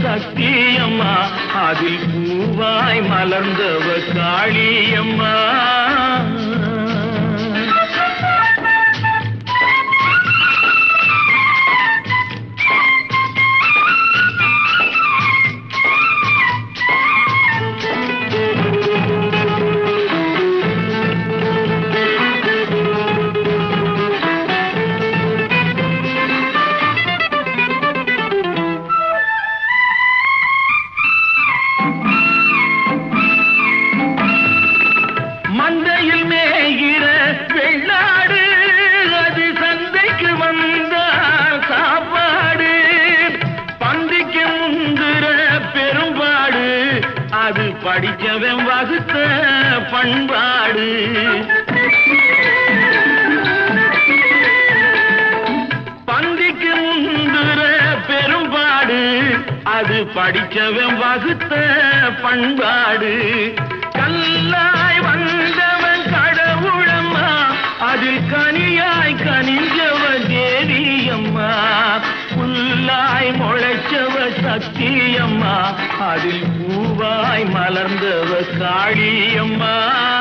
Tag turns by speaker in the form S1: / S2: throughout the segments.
S1: சக்தியம்மா அதில் பூவாய் மலர்ந்தவ காளியம்மா மந்தையில் மேகிற வெள்ளாடு அது சந்தைக்கு வந்தால் சாப்பாடு பந்திக்கு முந்துற பெரும்பாடு அது படிச்சவன் வகுத்த பண்பாடு பந்திக்கு முந்துற பெரும்பாடு அது படிச்சவன் வகுத்த பண்பாடு கல்லாய் வந்தவன் கடவுளம்மா அதில் கனியாய் கனிஞ்சவ தேவியம்மா புல்லாய் முளைச்சவ சக்தியம்மா அதில் பூவாய் மலர்ந்தவ காளியம்மா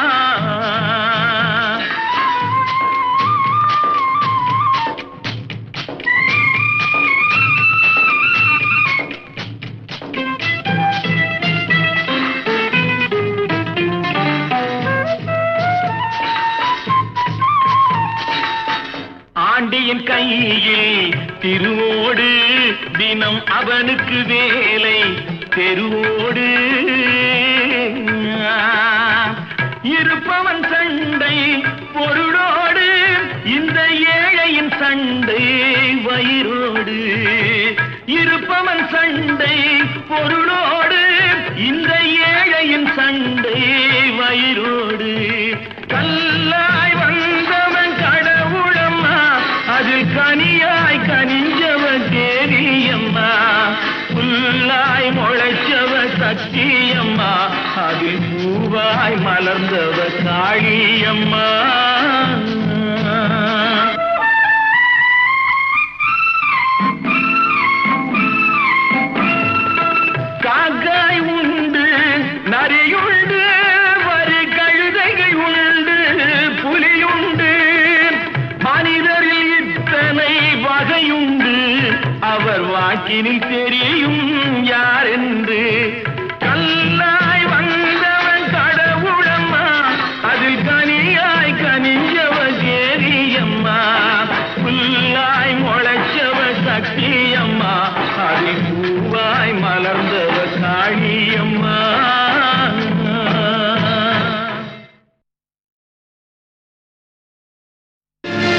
S1: ஆண்டியின் கையில் திருவோடு தினம் அவனுக்கு வேலை தெருவோடு இருப்பவன் சண்டை பொருளோடு இந்த ஏழையின் சண்டை வயிறோடு இருப்பவன் சண்டை பொருளோடு இந்த ஏழையின் சண்டை வயிறோடு கல்லாய் வந்தவன் கடவுளம்மா அதில் கனியாய் கனிஞ்சவ தேவியம்மா புல்லாய் முளைச்சவ சக்தியம்மா அதில் பூவாய் மலர்ந்தவ காளியம்மா காக்காய் உண்டு நரியுண்டு வரி கழுதைகள் உண்டு புலியுண்டு மனிதரில் இத்தனை வகையுண்டு அவர் வாக்கினில் தெரியும் யார் என்று